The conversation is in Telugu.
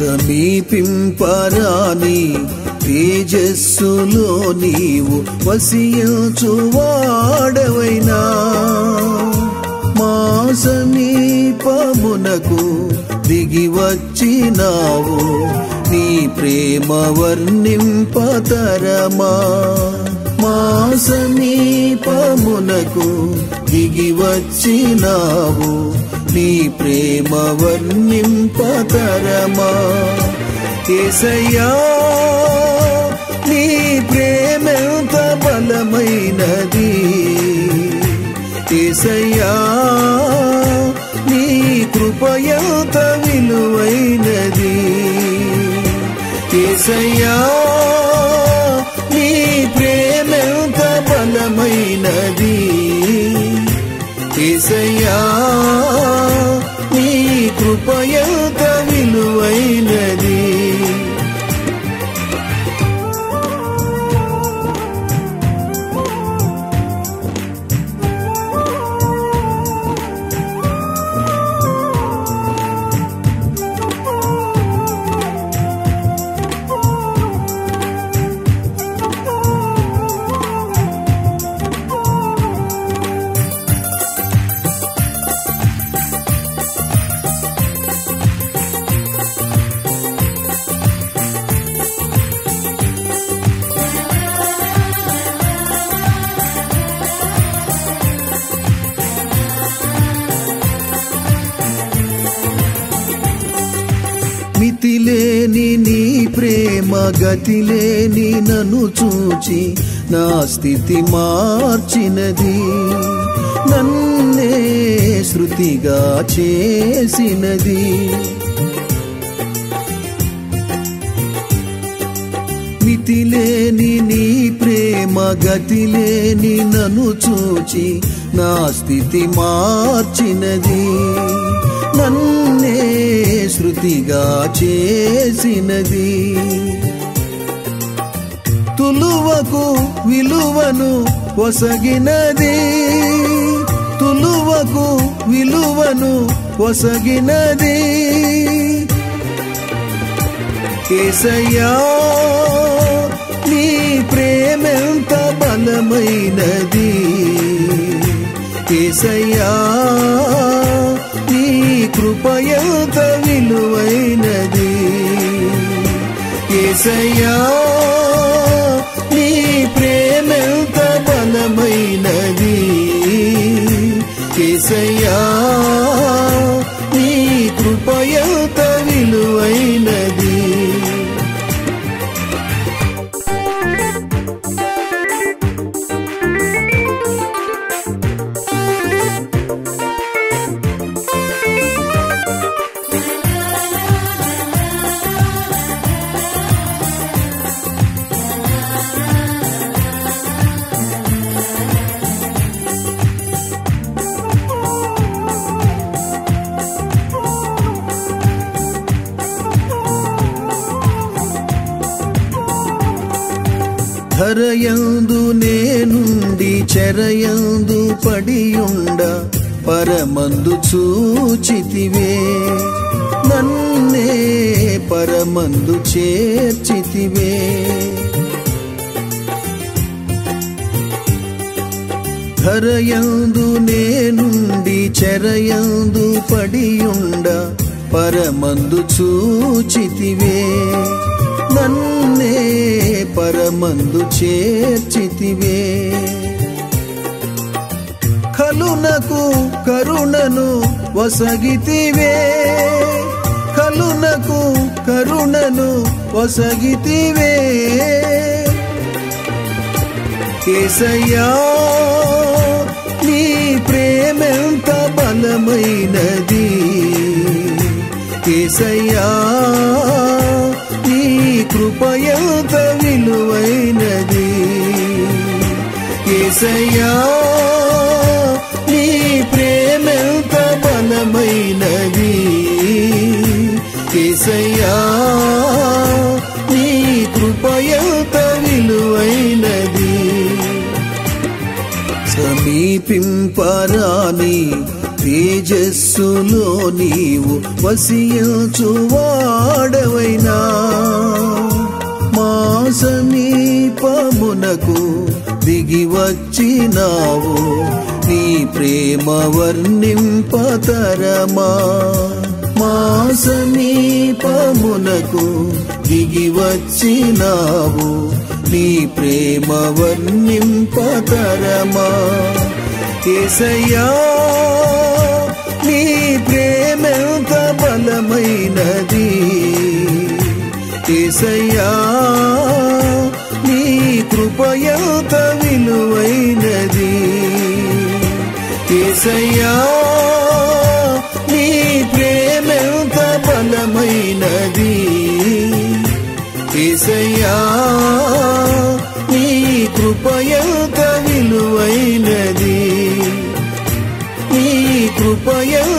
సమీపింపరాని తేజస్సులో నీవు వసించువాడవైనా మా సమీపమునకు దిగి వచ్చినావు నీ ప్రేమ వర్ణింపతరమా మా సమీపమునకు దిగి వచ్చినావు నీ ప్రేమ వర్ణింపతరమా ఏసయ్యా నీ ప్రేమెంత బలమైనది ఏసయ్యా నీ కృపయంత విలువైనది ఏసయ్యా నీ ప్రేమెంత బలమైనది ఏసయ్యా నీ కృపయంత విలువైనది మితిలేని నీ ప్రేమ గతిలేని నన్ను చూచి నా స్థితి మార్చినది నన్నే శృతిగా చేసినది మితిలేని నీ ప్రేమ గతిలేని నన్ను చూచి నా స్థితి మార్చినది నన్నే శృతిగా చేసినది తులువకు విలువను పొసగినది తులువకు విలువను పొసగినది కేసయ్యా నీ ప్రేమెంత బలమైనది కేసయ్యా నీ కృపయంత విలువైనది కేసయ్యా నీ ప్రేమెంత బలమైనది కేసయ్యా నీ కృపయంత విలువైనది ధరయందు నేనుండి చెరయందు పడియుండ పరమందు చూచితివే నన్నే పరమందు చేర్చితివే ధరయందు నేనుండి చెరయందు పడియుండ పరమందు చూచితివే నన్నే పరమందు చేర్చితివే కలునకు కరుణను వసగితివే కలునకు కరుణను వసగితివే కేసయ్యా నీ ప్రేమెంత బలమైనది కేసయ్యా నీ కృపయంత విలువైనది కేసయ్యా నీ ప్రేమెంత బలమైనది కేసయ్యా నీ కృపయంత విలువైనది సమీపింపరాని తేజస్సులో నీవు వసించువాడవైనా మా సమీపమునకు దిగి వచ్చినావు నీ ప్రేమ వర్ణింపతరమా మా సమీపమునకు దిగి వచ్చినావు నీ ప్రేమ వర్ణింపతరమా ఏసయ్యా నీ ప్రేమెంత బలమైనది ఏసయ్యా నీ కృపయంత విలువైనది ఏసయ్యా నీ ప్రేమెంత బలమైనది ఏసయ్యా నీ కృపయంత విలువైనది నీ కృపయంత